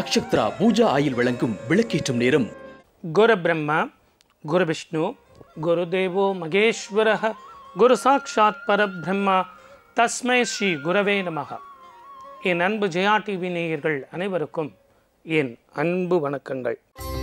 Nakshatra Pooja oil வழங்கும் விளக்கேற்றும் நேரம் குரு பிரம்மா குரு விஷ்ணு குரு தேவோ மகேஸ்வர குரு சாட்சாத் பரபிரம்மா தஸ்மை ஸ்ரீ குரவே நமக என் அன்பு ஜெயா டிவி நேயர்கள் அனைவருக்கும் என் அன்பு வணக்கங்கள்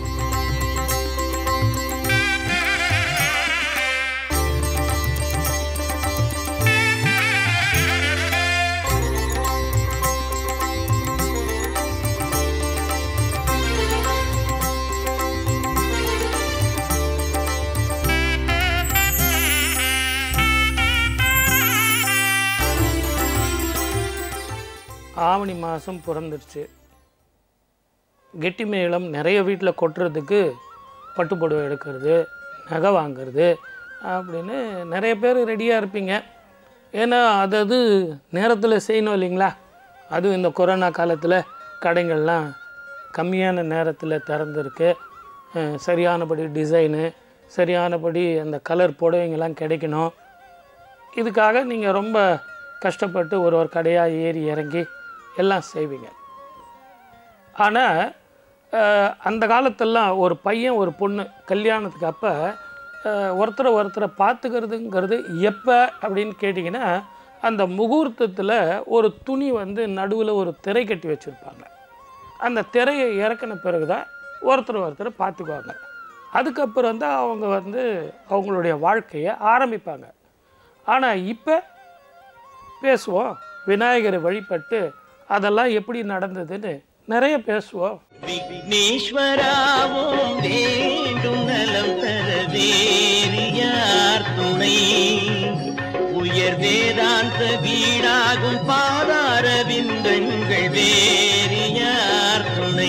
ஆவணி மாதம் பிறந்துருச்சு கெட்டி மேளம் நிறைய வீட்டில் கொட்டுறதுக்கு பட்டு புடவை எடுக்கிறது நகை வாங்குறது அப்படின்னு நிறைய பேர் ரெடியாக இருப்பீங்க ஏன்னா அது அது நேரத்தில் செய்யணும் இல்லைங்களா அதுவும் இந்த கொரோனா காலத்தில் கடைகள்லாம் கம்மியான நேரத்தில் திறந்துருக்கு அஹ் சரியானபடி டிசைனு சரியானபடி அந்த கலர் புடவைங்கெல்லாம் கிடைக்கணும் இதுக்காக நீங்கள் ரொம்ப கஷ்டப்பட்டு ஒரு ஒரு கடையாக ஏறி இறங்கி எல்லாம் செய்வீங்க ஆனால் அந்த காலத்தெல்லாம் ஒரு பையன் ஒரு பொண்ணு கல்யாணத்துக்கு அப்போ ஒருத்தரை ஒருத்தரை பார்த்துக்கிறதுங்கிறது எப்போ அப்படின்னு கேட்டிங்கன்னா அந்த முகூர்த்தத்தில் ஒரு துணி வந்து நடுவில் ஒரு திரை கட்டி வச்சுருப்பாங்க அந்த திரையை இறக்கின பிறகு தான் ஒருத்தர் ஒருத்தர் பார்த்துக்குவாங்க அதுக்கப்புறம் தான் அவங்க வந்து அவங்களுடைய வாழ்க்கையை ஆரம்பிப்பாங்க ஆனால் இப்போ பேசுவோம் விநாயகரை வழிபட்டு அதெல்லாம் எப்படி நடந்ததுன்னு நிறைய பேசுவோம் விக்னேஸ்வராவும் வேண்டும் நலம் தர வேறியார் துணை உயர் வேதாந்த வீடாகும் பாதார விந்தங்கள் வேறியார் துணை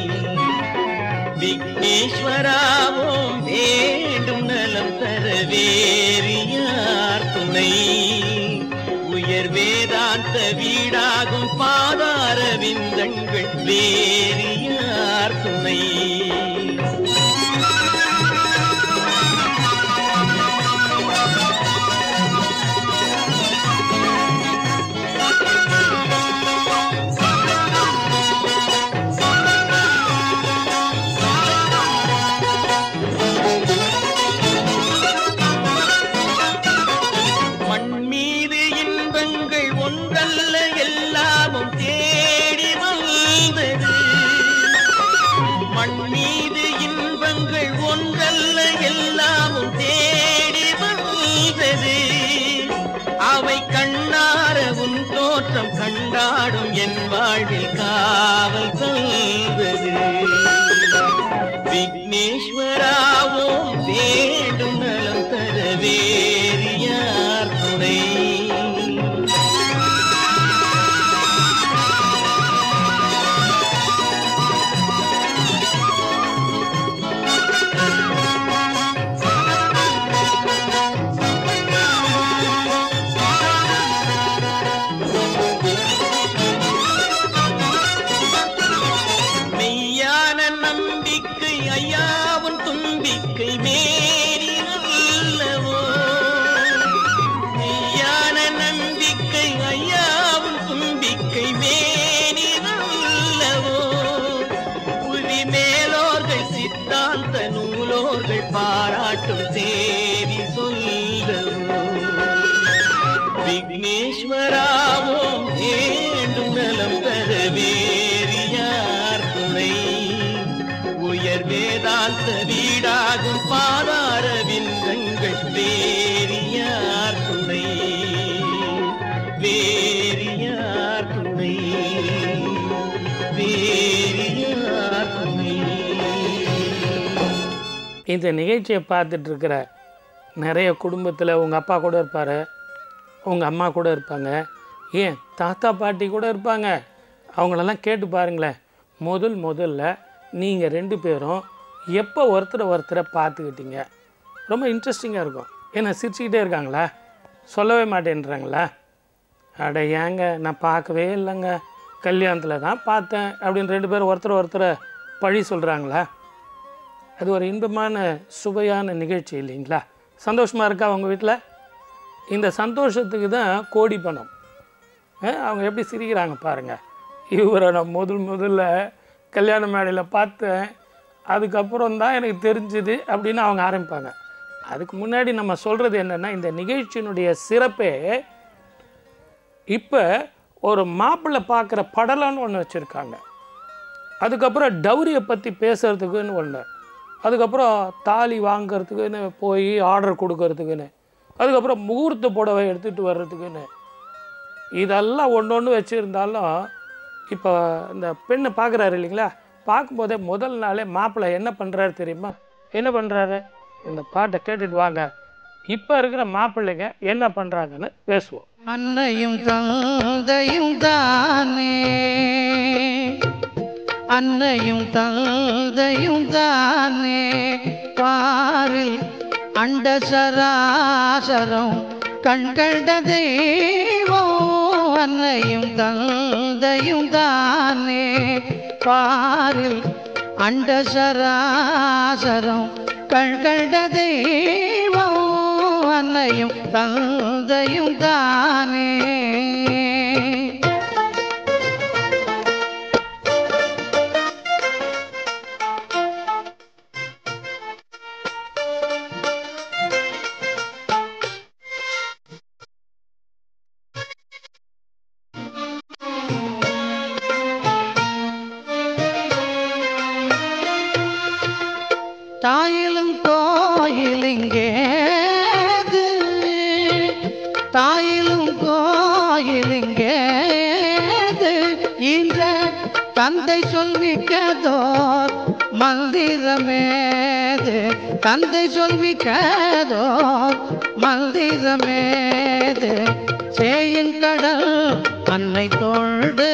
விக்னேஸ்வராவும் வேண்டும் நலம் தர வேறியார் துணை உயர் வேதாந்த வீடாகும் பாதார விந்தங்கள் வேறியார் துணை மண் மீது இன்பங்கள் ஒன்றல்ல எல்லாமும் தேடி வந்தது மண் மீது இன்பங்கள் ஒன்றல்ல எல்லாமும் தேடி வந்தது அவை கண்ணார உன் தோற்றம் கண்டாடும் என் வாழ்வில் காவல் தந்தது விக்னேஸ்வராவும் வேண்டும் நலம் தர வேறியார் துணை மெய்யான நம்பிக்கை ஐயாவும் தும்பிக்கை மேரி நல்லவோ மெய்யான நம்பிக்கை ஐயாவும் தும்பிக்கை மேரி நல்லவோ புவி மேலோர்கள் சித்தாந்த நூலோர்கள் பாராட்டும் சேரி சொல்லவோ விக்னேஸ்வராவும் வேண்டும் நலம் தர வேறியார் துணை உயர் வேதாந்த வீடாகும் பாதார விந்தங்கள் வேறியார் துணை வேறியார் துணை வேறியார் துணை இந்த நிகழ்ச்சியை பார்த்துட்டு இருக்கிற நிறைய குடும்பத்தில் உங்கள் அப்பா கூட இருப்பார் உங்கள் அம்மா கூட இருப்பாங்க ஏன் தாத்தா பாட்டி கூட இருப்பாங்க அவங்களெல்லாம் கேட்டு பாருங்களேன் முதல் முதல்ல நீங்கள் ரெண்டு பேரும் எப்போ ஒருத்தரை ஒருத்தரை பார்த்துக்கிட்டீங்க ரொம்ப இன்ட்ரெஸ்டிங்காக இருக்கும் ஏன்னா சிரிச்சுக்கிட்டே இருக்காங்களா சொல்லவே மாட்டேன்றாங்களா அட ஏங்க நான் பார்க்கவே இல்லைங்க கல்யாணத்தில் தான் பார்த்தேன் அப்படின்னு ரெண்டு பேரும் ஒருத்தர் ஒருத்தரை பழி சொல்கிறாங்களா அது ஒரு இன்பமான சுவையான நிகழ்ச்சி இல்லைங்களா சந்தோஷமாக இருக்கா அவங்க வீட்டில் இந்த சந்தோஷத்துக்கு தான் கோடி பணம் அஹ் அவங்க எப்படி சிரிக்கிறாங்க பாருங்கள் இவரை நான் முதல் முதல்ல கல்யாண மேடையில் பார்த்தேன் அதுக்கப்புறம் தான் எனக்கு தெரிஞ்சுது அப்படின்னு அவங்க ஆரம்பிப்பாங்க அதுக்கு முன்னாடி நம்ம சொல்கிறது என்னென்னா இந்த நிகழ்ச்சியினுடைய சிறப்பே இப்போ ஒரு மாப்பிள்ளை பார்க்குற படலம்னு ஒன்று வச்சுருக்காங்க அதுக்கப்புறம் டௌரியை பற்றி பேசுகிறதுக்குன்னு ஒன்று அதுக்கப்புறம் தாலி வாங்கிறதுக்குன்னு போய் ஆர்டர் கொடுக்கறதுக்குன்னு அதுக்கப்புறம் முகூர்த்த புடவை எடுத்துகிட்டு வர்றதுக்குன்னு இதெல்லாம் ஒன்று ஒன்று வச்சுருந்தாலும் இப்போ இந்த பெண்ணை பார்க்குறாரு இல்லைங்களா பார்க்கும்போதே முதல் நாளே மாப்பிள்ளை என்ன பண்ணுறாரு தெரியுமா என்ன பண்ணுறாரு இந்த பாட்டை கேட்டுட்டு வாங்க இப்போ இருக்கிற மாப்பிள்ளைங்க என்ன பண்ணுறாங்கன்னு பேசுவோம் அன்னையும் தந்தையும் தானே அன்னையும் தந்தையும் தானே பாரில் அண்ட சராசரம் கண்கண்ட தெய்வம் அன்னையும் தந்தையும் தானே பாரில் அண்ட சராசரம் கண்கண்ட தெய்வம் அன்னையும் தந்தையும் தானே தாயிலும் கோயிலிங்கேது தாயிலும் கோயிலிங்கேது இந்த தந்தை சொல்விக்கதோர் மந்திரமேது தந்தை சொல்விக்கதோர் மந்திரமேது சேயின் கடல் அன்னை தோழ்டு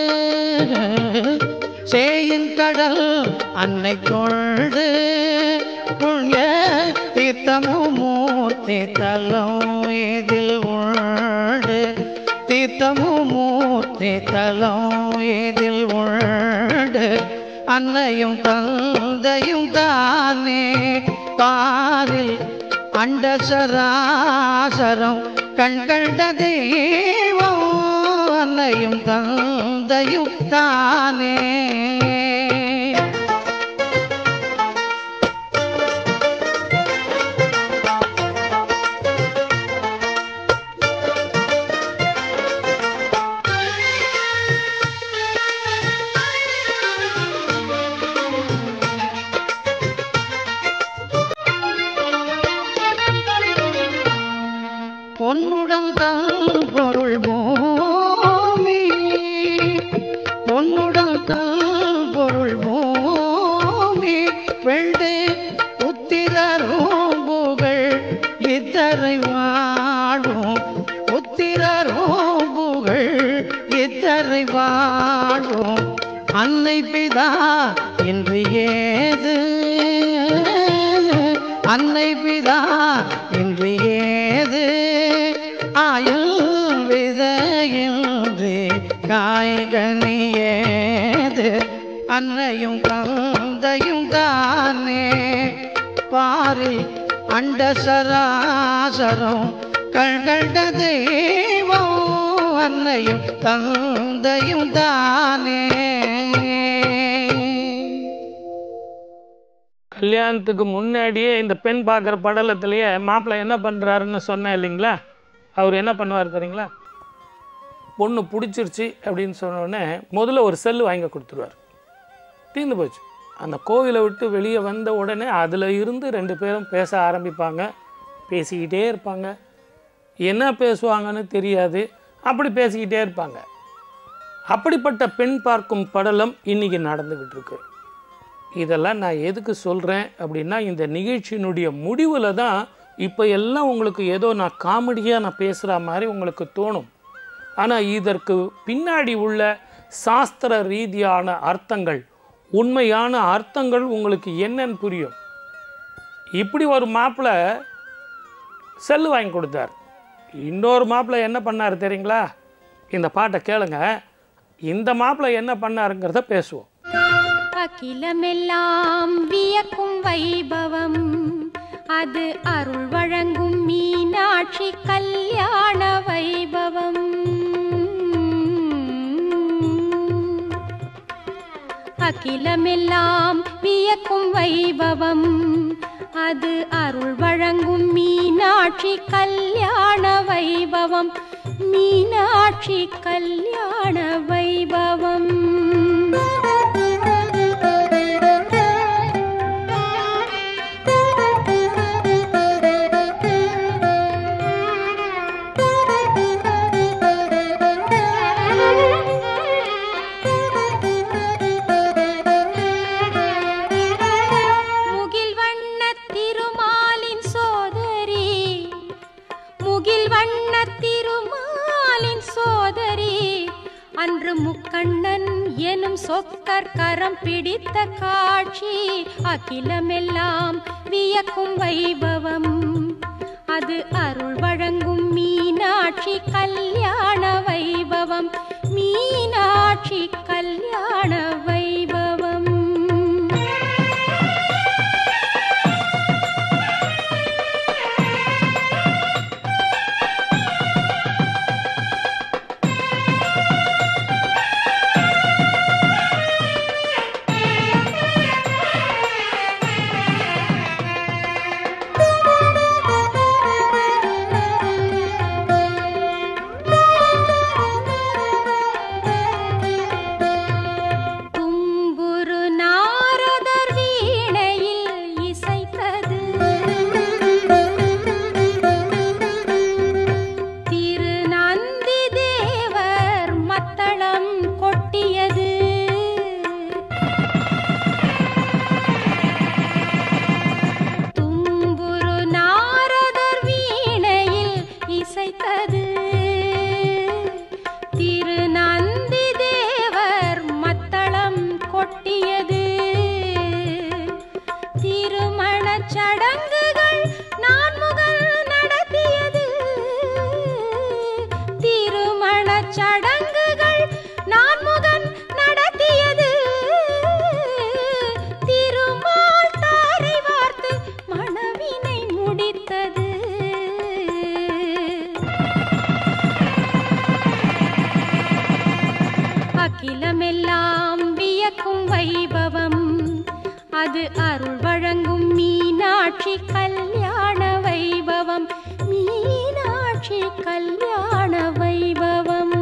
சேயின் கடல் அன்னை கொண்டு புண்ணிய தீர்த்தமும் மூர்த்தி தலம் இதில் உண்டு தீர்த்தமும் மூர்த்தி தலம் இதில் உண்டு அன்னையும் தந்தையும் தானே பாரில் அண்ட சராசரம் கண்கண்ட தெய்வம் அன்னையும் தந்தையும் தானே பொன்னுடன் தன் பொருள் பூமி பொன்னுடன் தன் பொருள் பூமி வெண்டு உத்திரரும் புகழ் இத்தரை வாழும் உத்திரரும் புகழ் இத்தரை வாழும் அன்னை பிதா என்று ஏது அன்னை பிதா என்று ஏது ஆயுள் விதையின்றி காய்கனி ஏது அன்னையும் தந்தையும் தானே பாரில் அண்ட சராசரம் கண்கண்ட தெய்வம் அன்னையும் தந்தையும் தானே கல்யாணத்துக்கு முன்னாடியே இந்த பெண் பார்க்குற படலத்திலேயே மாப்பிள்ளை என்ன பண்ணுறாருன்னு சொன்னேன் இல்லைங்களா அவர் என்ன பண்ணுவார் தெரியுங்களா பொண்ணு பிடிச்சிருச்சு அப்படின்னு சொன்ன உடனே முதல்ல ஒரு செல்லு வாங்கி கொடுத்துருவார் தீர்ந்து போச்சு அந்த கோவிலை விட்டு வெளியே வந்த உடனே அதில் இருந்து ரெண்டு பேரும் பேச ஆரம்பிப்பாங்க பேசிக்கிட்டே இருப்பாங்க என்ன பேசுவாங்கன்னு தெரியாது அப்படி பேசிக்கிட்டே இருப்பாங்க அப்படிப்பட்ட பெண் பார்க்கும் படலம் இன்னைக்கு நடந்துக்கிட்டு இருக்கு இதெல்லாம் நான் எதுக்கு சொல்கிறேன் அப்படின்னா இந்த நிகழ்ச்சியினுடைய முடிவில் தான் இப்போ எல்லாம் உங்களுக்கு ஏதோ நான் காமெடியாக நான் பேசுகிற மாதிரி உங்களுக்கு தோணும் ஆனால் இதற்கு பின்னாடி உள்ள சாஸ்திர ரீதியான அர்த்தங்கள் உண்மையான அர்த்தங்கள் உங்களுக்கு என்னன்னு புரியும் இப்படி ஒரு மாப்பிள்ளை செல்லு வாங்கி கொடுத்தார் இன்னொரு மாப்பிள்ளை என்ன பண்ணார் தெரியுங்களா இந்த பாட்டை கேளுங்க இந்த மாப்பிள்ளை என்ன பண்ணாருங்கிறத பேசுவோம் அகிலமெல்லாம் வியக்கும் வைபவம் அது அருள் வழங்கும் மீனாட்சி கல்யாண வைபவம் அகிலமெல்லாம் வியக்கும் வைபவம் அது அருள் வழங்கும் மீனாட்சி கல்யாண வைபவம் மீனாட்சி கல்யாண வைபவம் முகில் வண்ண திருமாலின் சோதரி முகில் வண்ண திருமாலின் சோதரி அன்று முக்கண்ணன் எனும் சொக்கர் கரம் பிடித்த காட்சி அகிலமெல்லாம் வியக்கும் வைபவம் அது அருள் வழங்கும் மீனாட்சி கல்யாண வைபவம் மீனாட்சி கல்யாண வைபவம் தும்புரு நாரதர் வீணையில் இசைத்தது திரு நந்தி தேவர் மத்தளம் கொட்டியது தும்புரு நாரதர் வீணையில் இசைத்தது திரு நந்தி தேவர் மத்தளம் கொட்டியது திருமணச் சடங்குகள் நான்முகல் நடத்தியது திருமணச் சடங்குகள் நான்முகன் நடத்தியது திருமால் தாரை வார்த்து மணவினை முடித்தது அகிலமெல்லாம் வியக்கும் வைபவம் அது அருள் வழங்கும் மீனாட்சி கல்யாண வைபவம் மீனாட்சி கல்யாண வைபவம்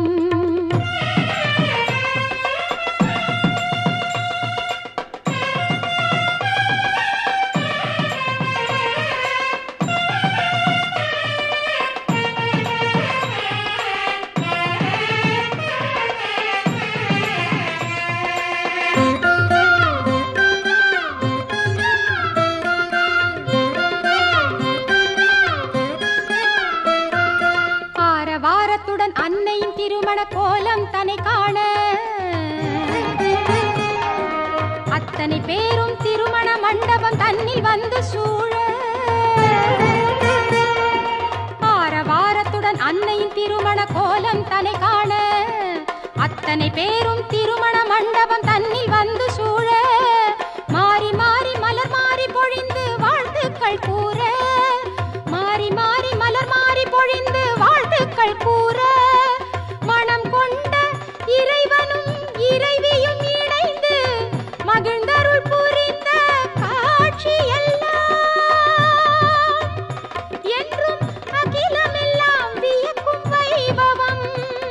ஆரவாரத்துடன் அன்னையின் திருமண கோலம் தன்னை காண அத்தனை பேரும் திருமண மண்டபம் தன்னில் வந்து சூழ ஆரவாரத்துடன் அன்னையின் திருமண கோலம் தன்னை காண அத்தனை பேரும் திருமண மண்டபம் தன்னில் வந்து சூழ மாறி மாறி மலர் மாறி பொழிந்து வாழ்த்துக்கள் கூற மாறி மாறி மலர் மாறி பொழிந்து வாழ்த்துக்கள் கூற மனம் கொண்ட இறைவனும் இறைவியும் இணைந்து மகிழ்ந்தருள் புரிந்த காட்சி எல்லாம் என்றும் அகிலமெல்லாம் வியக்கும் வைபவம்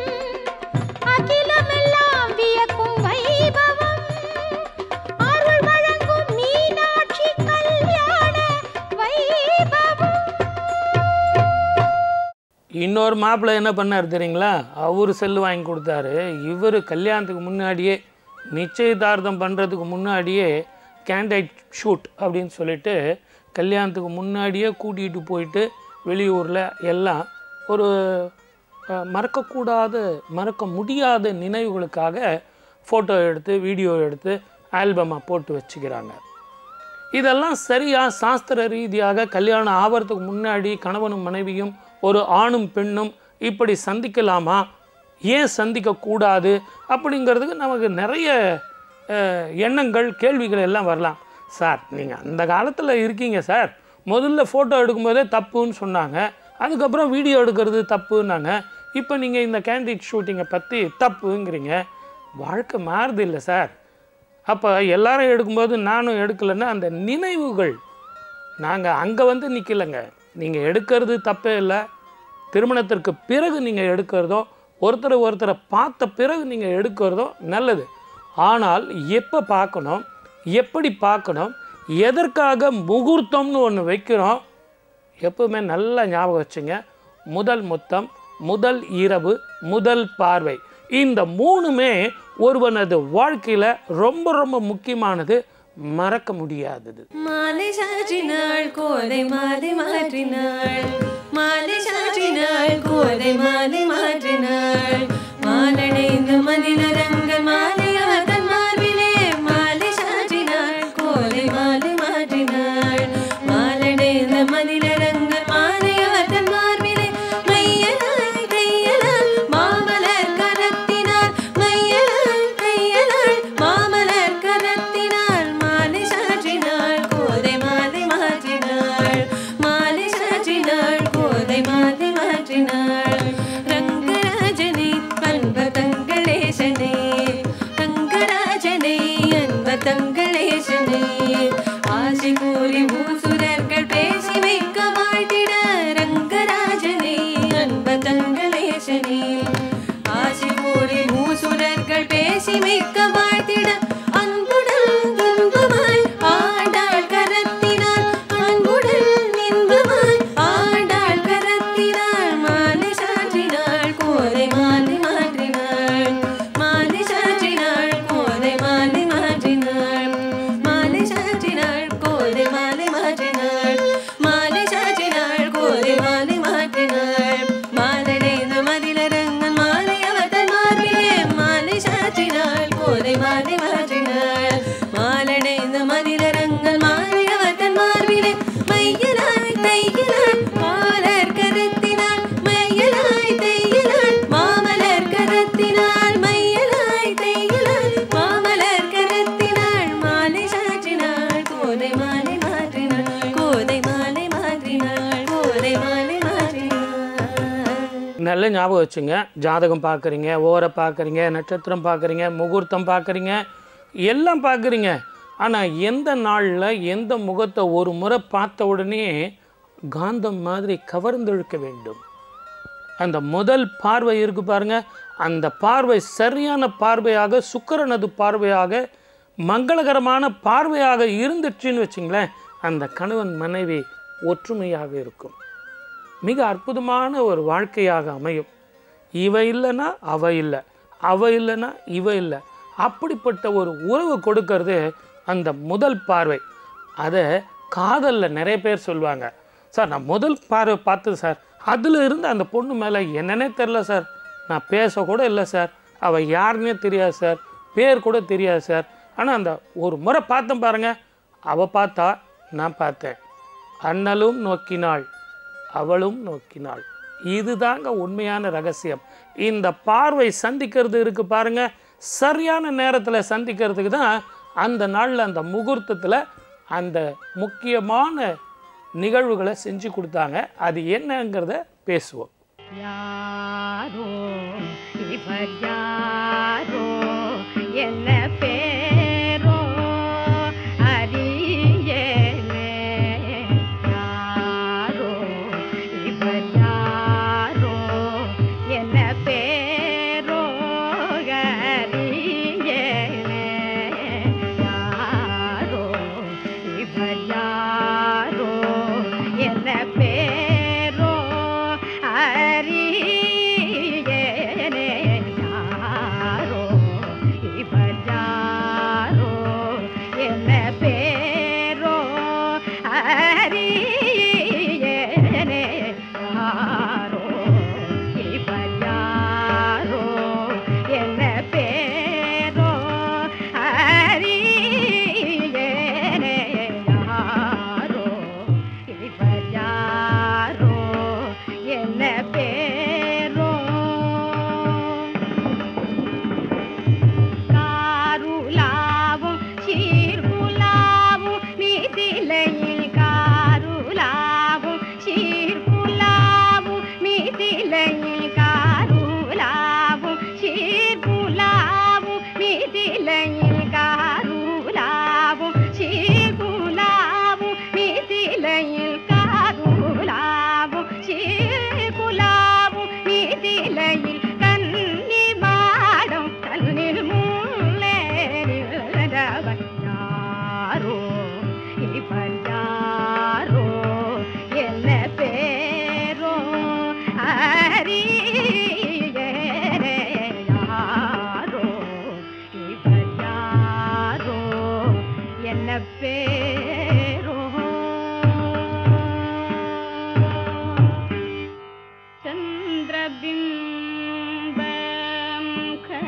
அகிலமெல்லாம் வியக்கும் வைபவம் அருள் வழங்கும் மீனாட்சி கல்யாண வைபவம் இன்னொரு மாப்பிள்ளை என்ன பண்ணார் தெரியுங்களா அவர் செல்லு வாங்கி கொடுத்தாரு இவர் கல்யாணத்துக்கு முன்னாடியே நிச்சயதார்த்தம் பண்ணுறதுக்கு முன்னாடியே கேண்டைட் ஷூட் அப்படின்னு சொல்லிட்டு கல்யாணத்துக்கு முன்னாடியே கூட்டிகிட்டு போயிட்டு வெளியூரில் எல்லாம் ஒரு அஹ், மறக்கக்கூடாத மறக்க முடியாத நினைவுகளுக்காக ஃபோட்டோ எடுத்து வீடியோ எடுத்து ஆல்பமாக போட்டு வச்சுக்கிறாங்க இதெல்லாம் சரியா சாஸ்திர ரீதியாக கல்யாணம் ஆவறதுக்கு முன்னாடி கணவனும் மனைவியும் ஒரு ஆணும் பெண்ணும் இப்படி சந்திக்கலாமா ஏன் சந்திக்கக்கூடாது அப்படிங்கிறதுக்கு நமக்கு நிறைய அஹ், எண்ணங்கள் கேள்விகள் எல்லாம் வரலாம் சார் நீங்கள் அந்த காலத்தில் இருக்கீங்க சார் முதல்ல ஃபோட்டோ எடுக்கும்போதே தப்புன்னு சொன்னாங்க அதுக்கப்புறம் வீடியோ எடுக்கிறது தப்புன்னாங்க இப்போ நீங்கள் இந்த கேண்டிட் ஷூட்டிங்கை பற்றி தப்புங்கிறீங்க வாழ்க்கை மாறுது இல்லை சார் அப்போ எல்லாரும் எடுக்கும்போது நானும் எடுக்கலைன்னா அந்த நினைவுகள் நாங்கள் அங்கே வந்து நிற்கலைங்க நீங்கள் எடுக்கிறது தப்பே இல்லை திருமணத்திற்கு பிறகு நீங்கள் எடுக்கிறதோ ஒருத்தரை ஒருத்தரை பார்த்த பிறகு நீங்கள் எடுக்கிறதோ நல்லது ஆனால் எப்போ பார்க்கணும் எப்படி பார்க்கணும் எதற்காக முகூர்த்தம்னு ஒன்று வைக்கிறோம் எப்பவுமே நல்லா ஞாபகம் வச்சுங்க முதல் முத்தம் முதல் இரவு முதல் பார்வை இந்த மூணுமே ஒருவனது வாழ்க்கையில் ரொம்ப ரொம்ப முக்கியமானது மறக்க முடியாதது மாலை சாற்றினாள் கோதை மாலை மாற்றினாள் மாலை சாற்றினாள் கோதை மாலை மாற்றினாள் மாலடைந்த மதிலரங்க மாலை அவதன் மார்பிலே மாலை சாற்றினாள் கோதை மாலை மாற்றினாள் மாலடைந்த மதிலரங்க மாலை அவதன் மார்பிலே மையலாய் கையலால் மாமலர் கரத்தினாள் மையலாய் கையலால் மாமலர் கரத்தினாள் மாலை சாற்றினாள் கோதை மாலை மாற்றினாள் மாலை சாற்றினாள் கோதை மாலை மாற்றினாள் ரங்கராஜனை அன்ப தங்களேசனே ரங்கராஜனை அன்ப தங்களேசனே ஆசை கூறி ஊசுரர்கள் பேசி வைக்க வாழ்த்திட ரங்கராஜனை அன்ப தங்களேசனே ஆசை கூறி ஊசுரர்கள் பேசி வைக்க வாழ்த்திட அன்புடன் துன்பமாய் ஆண்டாள் கரத்தினாள் அன்புடன் இன்பமாய் ஆண்டாள் கரத்தினாள் மாலை சாற்றினாள் கோதை மாலை மாற்றினாள் மாலை சாற்றினாள் கோதை மாலை மாற்றினாள் மாலை சாற்றினாள் கோதை மாலை மாற்றினாள் மாலை சாற்றினாள் கோதை மாலை மாற்றினாள் மாலடைந்த மதிலரங்கன் மாலை அவதன் மார்பிலே மாலை சாற்றினாள் கோதை மாலை மாற்றினாள் மாலடைந்த மதிலரங்கன் மாலை அவதன் மார்பிலே மையலாய் தையலாய் மாலர் கருத்தினாள் மையலாய் தையலாய் மாமலர் கருத்தினாள் மையலாய் தையலாய் மாமலர் கருத்தினாள் மாலை சாற்றினாள் கோதை மாலை மாற்றினாள் கோதை மாலை மாற்றினாள் கோதை மாலை மாற்றினாள் நல்ல ஞாபகம் வச்சுங்க ஜாதகம் பார்க்குறீங்க ஓரை பார்க்குறீங்க நட்சத்திரம் பார்க்குறீங்க முகூர்த்தம் பார்க்குறீங்க எல்லாம் பார்க்குறீங்க ஆனால் எந்த நாளில் எந்த முகத்தை ஒரு முறை பார்த்த உடனே காந்தம் மாதிரி கவர்ந்தெழுக்க வேண்டும் அந்த முதல் பார்வை இருக்கு பாருங்க அந்த பார்வை சரியான பார்வையாக சுக்கிரனது பார்வையாக மங்களகரமான பார்வையாக இருந்துச்சுன்னு வச்சுங்களேன் அந்த கணவன் மனைவி ஒற்றுமையாக இருக்கும் மிக அற்புதமான ஒரு வாழ்க்கையாக அமையும் இவ இல்லைன்னா அவ இல்லை அவ இல்லைன்னா இவ இல்லை அப்படிப்பட்ட ஒரு உறவு கொடுக்கறது அந்த முதல் பார்வை அதை காதலில் நிறைய பேர் சொல்லுவாங்க சார் நான் முதல் பார்வை பார்த்தது சார் அதில் இருந்து அந்த பொண்ணு மேலே என்னன்னே தெரில சார் நான் பேச கூட இல்லை சார் அவள் யாருன்னே தெரியாது சார் பேர் கூட தெரியாது சார் ஆனால் அந்த ஒரு முறை பார்த்தேன் பாருங்க அவள் பார்த்தா நான் பார்த்தேன் அண்ணலும் நோக்கினாள் அவளும் நோக்கினாள் இதுதாங்க உண்மையான ரகசியம் இந்த பார்வை சந்திக்கிறது இருக்கு பாருங்க சரியான நேரத்தில் சந்திக்கிறதுக்கு தான் அந்த நாளில் அந்த முகூர்த்தத்தில் அந்த முக்கியமான நிகழ்வுகளை செஞ்சு கொடுத்தாங்க அது என்னங்கிறத பேசுவோம் யாரோ இவர் யாரோ என்ன பேரோ அறியேனே யாரோ இவர் யாரோ என்ன பேரோ அறியேனே யாரோ இவர் யாரோ என்ன பேரோ அறியேனே யாரோ இவர் சந்திரபிம்ப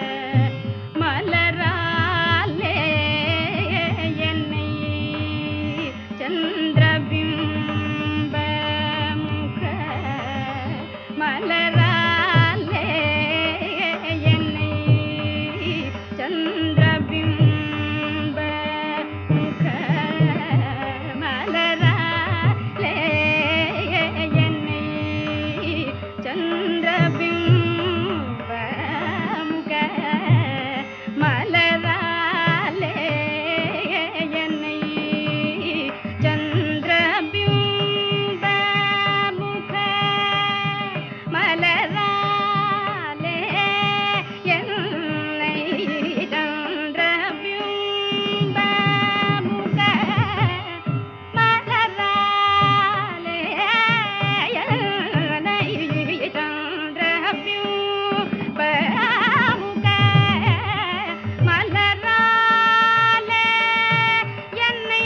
மலராலே என்னை சந்திரபிம்ப மலராலே என்னை சந்திரபிம்ப மலராலே என்னை சந்திரபிம்ப மலராலே என்னை சந்திரபிம்ப முக மலராலே என்னை சந்திரபிம்ப முக மலராலே என்னை சந்திரபிம்ப முக மலராலே என்னை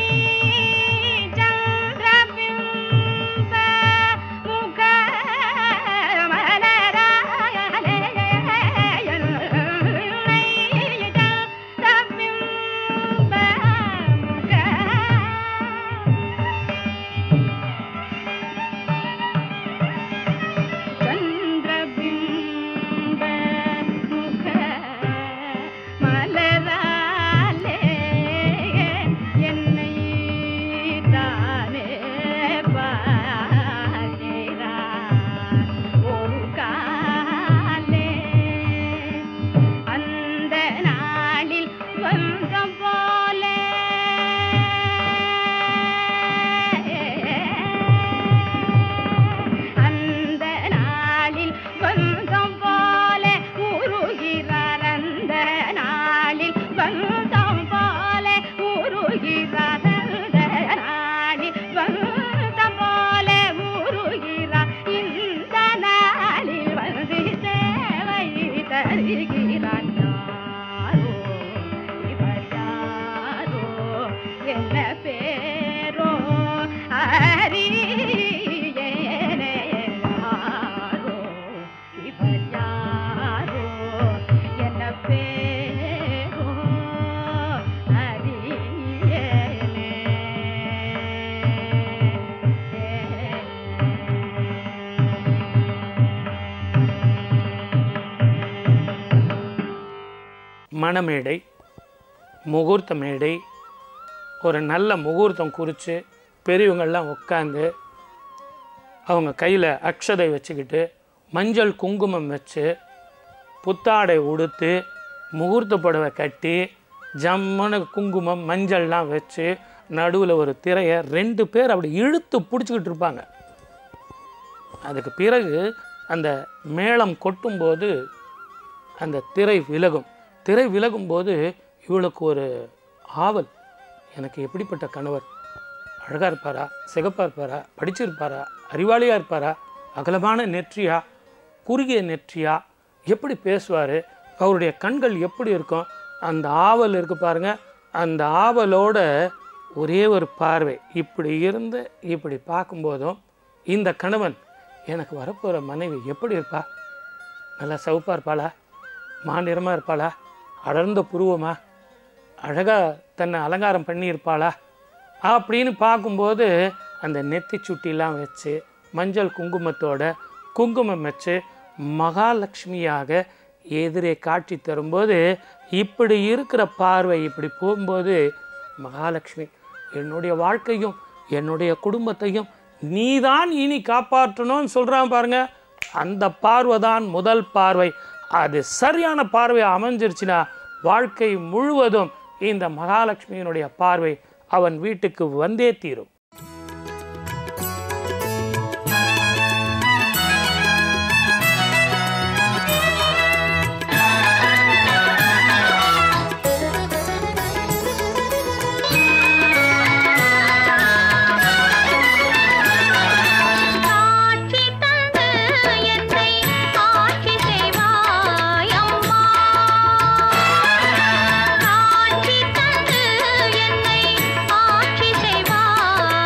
சந்திரபிம்ப முக மலராலே என்னை சந்திரபிம்ப முக சந்திரபிம்ப முக மலராலே என்னை தானே பார்க்கிறார் ஒரு காலே அந்த நாளில் வந்த போலே அந்த நாளில் வந்தம் போல உருகிறார் அந்த நாளில் வந்தம் போல உருகிறார் அந்த நாளில் வந்தம் போல உருகிறார் இந்த நாளில் வந்து சேவை தருகிறார் யாரோ இவர் யாரோ என்ன பேரோ அறியேனே யாரோ இவர் யாரோ என்ன பேரோ மணமேடை முகூர்த்த மேடை ஒரு நல்ல முகூர்த்தம் குறித்து பெரியவங்கள்லாம் உட்காந்து அவங்க கையில் அக்ஷதை வச்சுக்கிட்டு மஞ்சள் குங்குமம் வச்சு புத்தாடை உடுத்து முகூர்த்த புடவை கட்டி ஜம்முன்னு குங்குமம் மஞ்சள்லாம் வச்சு நடுவில் ஒரு திரையை ரெண்டு பேர் அப்படி இழுத்து பிடிச்சிக்கிட்டு இருப்பாங்க அதுக்கு பிறகு அந்த மேளம் கொட்டும்போது அந்த திரை விலகும் திரை விலகும்போது இவளுக்கு ஒரு ஆவல் எனக்கு எப்படிப்பட்ட கணவர் அழகாக இருப்பாரா சிகப்பாக இருப்பாரா படிச்சிருப்பாரா அறிவாளியாக இருப்பாரா அகலமான நெற்றியா குறுகிய நெற்றியா எப்படி பேசுவார் அவருடைய கண்கள் எப்படி இருக்கும் அந்த ஆவல் இருக்கு பாருங்க அந்த ஆவலோட ஒரே ஒரு பார்வை இப்படி இருந்து இப்படி பார்க்கும்போதும் இந்த கணவன் எனக்கு வரப்போகிற மனைவி எப்படி இருப்பா நல்லா சவுப்பாக இருப்பாளா மாநிறமாக இருப்பாளா அடர்ந்த புருவமா அழகாக தன்னை அலங்காரம் பண்ணியிருப்பாளா அப்படின்னு பார்க்கும்போது அந்த நெத்தி சுட்டிலாம் வச்சு மஞ்சள் குங்குமத்தோட குங்குமம் வச்சு மகாலட்சுமியாக எதிரே காட்சி தரும்போது இப்படி இருக்கிற பார்வை இப்படி போகும்போது மகாலட்சுமி என்னுடைய வாழ்க்கையும் என்னுடைய குடும்பத்தையும் நீதான் இனி காப்பாற்றணும்னு சொல்கிறான் பாருங்க அந்த பார்வை தான் முதல் பார்வை அது சரியான பார்வை அமைஞ்சிருச்சுன்னா வாழ்க்கை முழுவதும் இந்த மகாலட்சுமியினுடைய பார்வை அவன் வீட்டுக்கு வந்தே தீரும் காட்சி தந்து என்னை ஆட்சி செய்வாய் அம்மா காட்சி தந்து என்னை ஆட்சி செய்வாய்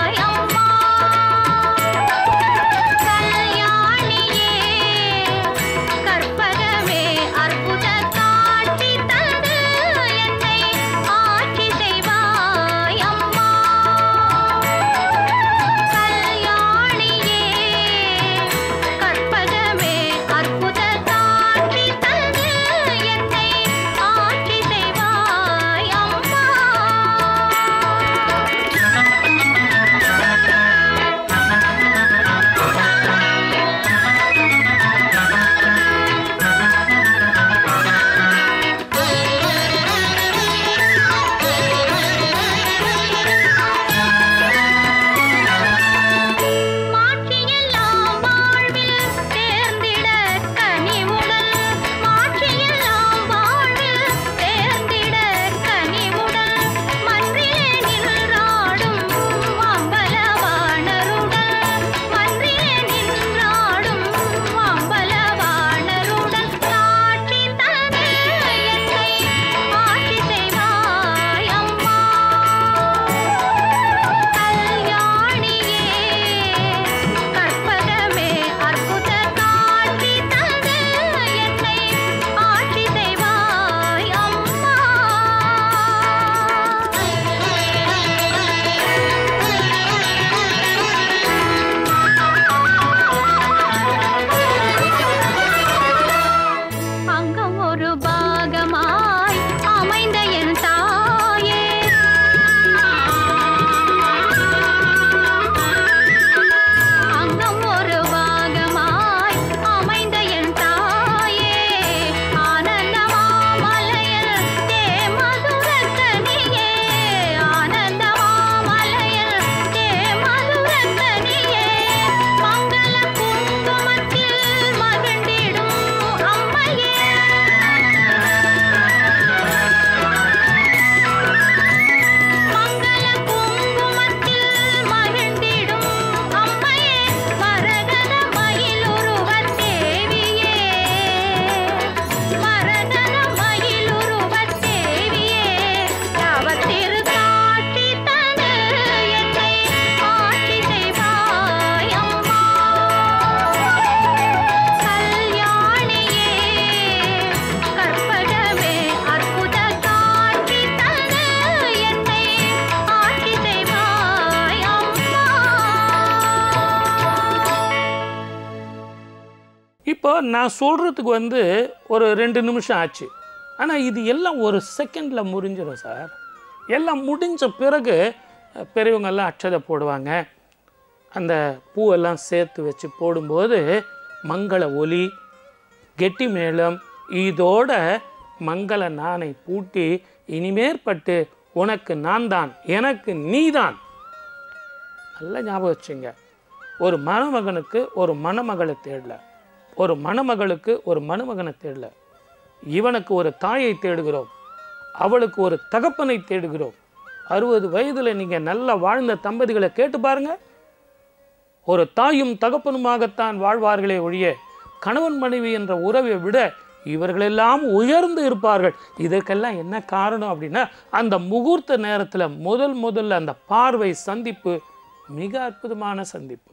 இப்போ நான் சொல்கிறதுக்கு வந்து ஒரு ரெண்டு நிமிஷம் ஆச்சு ஆனால் இது எல்லாம் ஒரு செகண்டில் முடிஞ்சிடும் சார் எல்லாம் முடிஞ்ச பிறகு அஹ், பெரியவங்கெல்லாம் அட்சதை போடுவாங்க அந்த பூவெல்லாம் சேர்த்து வச்சு போடும்போது மங்கள ஒலி கெட்டி மேளம் இதோட மங்கள நானை பூட்டி இனிமேற்பட்டு உனக்கு நான் தான் எனக்கு நீதான் நல்ல ஞாபகம் வச்சுங்க ஒரு மணமகனுக்கு ஒரு மணமகளை தேடல ஒரு மணமகளுக்கு ஒரு மணமகனை தேடல இவனுக்கு ஒரு தாயை தேடுகிறோம் அவளுக்கு ஒரு தகப்பனை தேடுகிறோம் அறுபது வயதில் நீங்கள் நல்லா வாழ்ந்த தம்பதிகளை கேட்டு பாருங்க ஒரு தாயும் தகப்பனுமாகத்தான் வாழ்வார்களே ஒழிய கணவன் மனைவி என்ற உறவை விட இவர்களெல்லாம் உயர்ந்து இருப்பார்கள் இதற்கெல்லாம் என்ன காரணம் அப்படின்னா அந்த முகூர்த்த நேரத்தில் முதல் முதல்ல அந்த பார்வை சந்திப்பு மிக அற்புதமான சந்திப்பு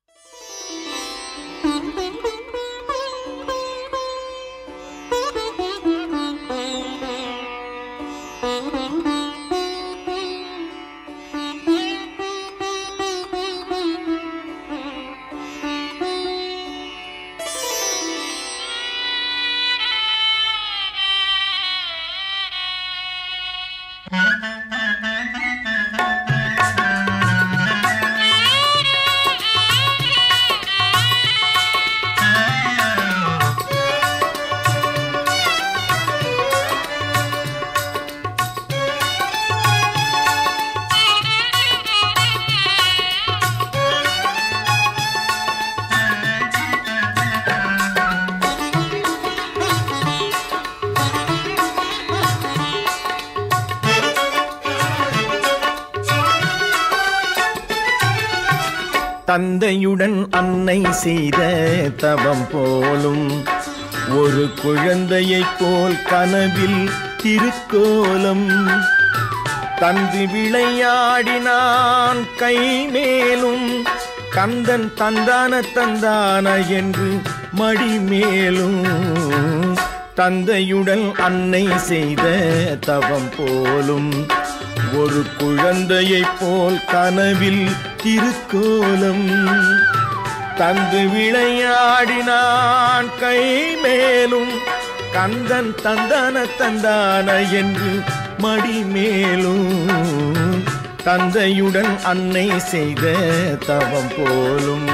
தந்தையுடன் அன்னை செய்த தவம் போலும் ஒரு குழந்தையைப் போல் கனவில் திருக்கோலம் தந்து விளையாடினான் கை மேலும் கந்தன் தந்தான தந்தான என்று மடி மேலும் தந்தையுடன் அன்னை செய்த தவம் போலும் ஒரு குழந்தையைப் போல் கனவில் திருக்கோலம் தந்து விளையாடினான் கை மேலும் கந்தன் தந்தான தந்தான என்று மடி மேலும் தந்தையுடன் அன்னை செய்த தவம் போலும்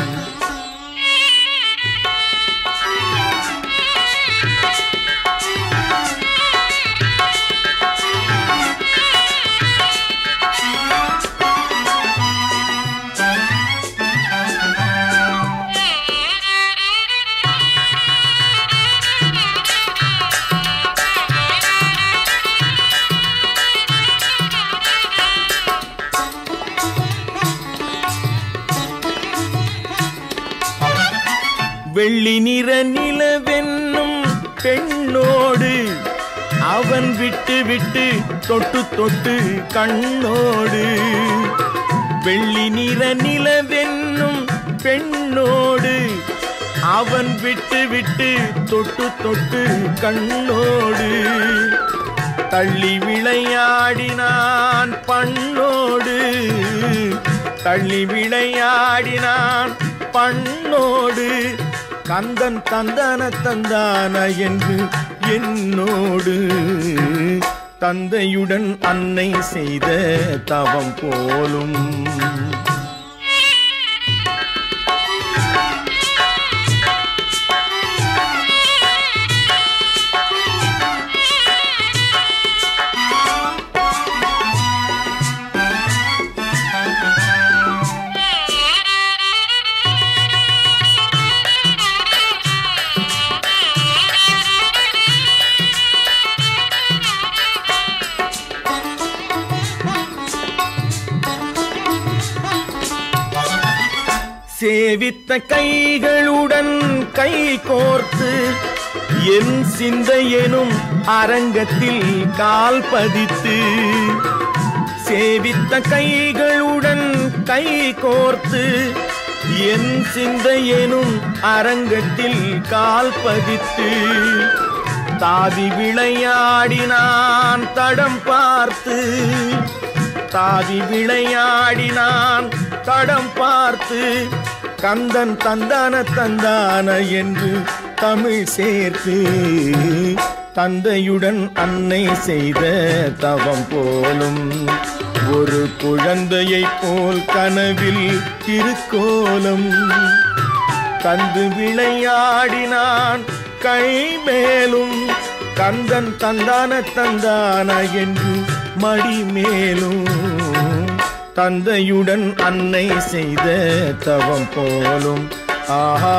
வெள்ளி நிற நிலவென்னும் பெண்ணோடு அவன் விட்டு விட்டு தொட்டு தொட்டு கண்ணோடு வெள்ளி நிற நிலவென்னும் பெண்ணோடு அவன் விட்டு விட்டு தொட்டு தொட்டு கண்ணோடு தள்ளி விளையாடினான் பண்ணோடு தள்ளி விளையாடினான் பண்ணோடு கந்தன் தந்தான தந்தான என்று என்னோடு தந்தையுடன் அன்னை செய்த தவம் போலும் சேவித்த கைகளுடன் கை கோர்த்து என் சிந்தையெனும் அரங்கத்தில் கால் பதித்து சேவித்த கைகளுடன் கை கோர்த்து என் சிந்தையெனும் அரங்கத்தில் கால் பதித்து தாவி விளையாடினான் தடம் பார்த்து தாவி விளையாடினான் தடம் பார்த்து கந்தன் தந்தான தந்தான என்று தமிழ் சேர்த்து தந்தையுடன் அன்னை செய்த தவம் போலும் ஒரு குழந்தையைப் போல் கனவில் திருக்கோலம் கந்து விளையாடினான் கை மேலும் கந்தன் தந்தான தந்தான என்று மடி மேலும் தந்தையுடன் அன்னை செய்த தவம் போலும் ஆஹா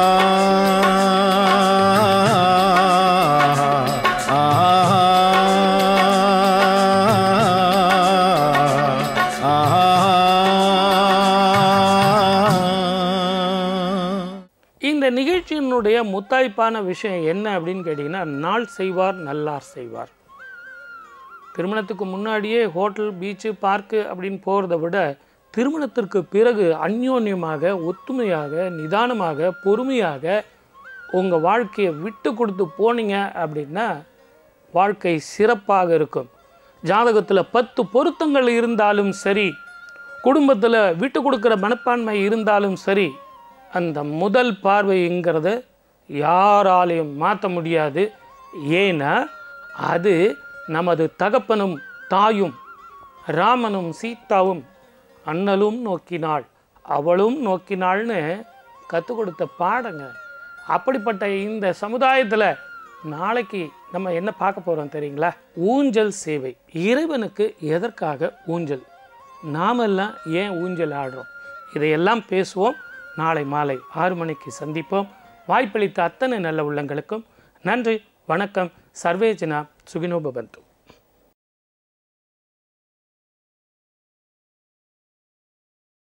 இந்த நிகழ்ச்சியினுடைய முத்தாய்ப்பான விஷயம் என்ன அப்படின்னு கேட்டிங்கன்னா நாள் செய்வார் நல்லார் செய்வார் திருமணத்துக்கு முன்னாடியே ஹோட்டல் பீச்சு பார்க்கு அப்படின்னு போகிறத விட திருமணத்திற்கு பிறகு அந்யோன்யமாக ஒத்துமையாக நிதானமாக பொறுமையாக உங்கள் வாழ்க்கையை விட்டு கொடுத்து போனீங்க அப்படின்னா வாழ்க்கை சிறப்பாக இருக்கும் ஜாதகத்தில் பத்து பொருத்தங்கள் இருந்தாலும் சரி குடும்பத்தில் விட்டு கொடுக்குற மனப்பான்மை இருந்தாலும் சரி அந்த முதல் பார்வைங்கிறத யாராலையும் மாற்ற முடியாது ஏன்னா அது நமது தகப்பனும் தாயும் ராமனும் சீதாவும் அண்ணலும் நோக்கினாள் அவளும் நோக்கினாள்னு கற்றுக் கொடுத்த பாடங்க அப்படிப்பட்ட இந்த சமுதாயத்தில் நாளைக்கு நம்ம என்ன பார்க்க போகிறோம் தெரியுங்களா ஊஞ்சல் சேவை இறைவனுக்கு எதற்காக ஊஞ்சல் நாமெல்லாம் ஏன் ஊஞ்சல் ஆடுறோம் இதையெல்லாம் பேசுவோம் நாளை மாலை ஆறு மணிக்கு சந்திப்போம் வாய்ப்பளித்த அத்தனை நல்ல உள்ளங்களுக்கும் நன்றி வணக்கம் சர்வேஜனா சுகினோபபந்து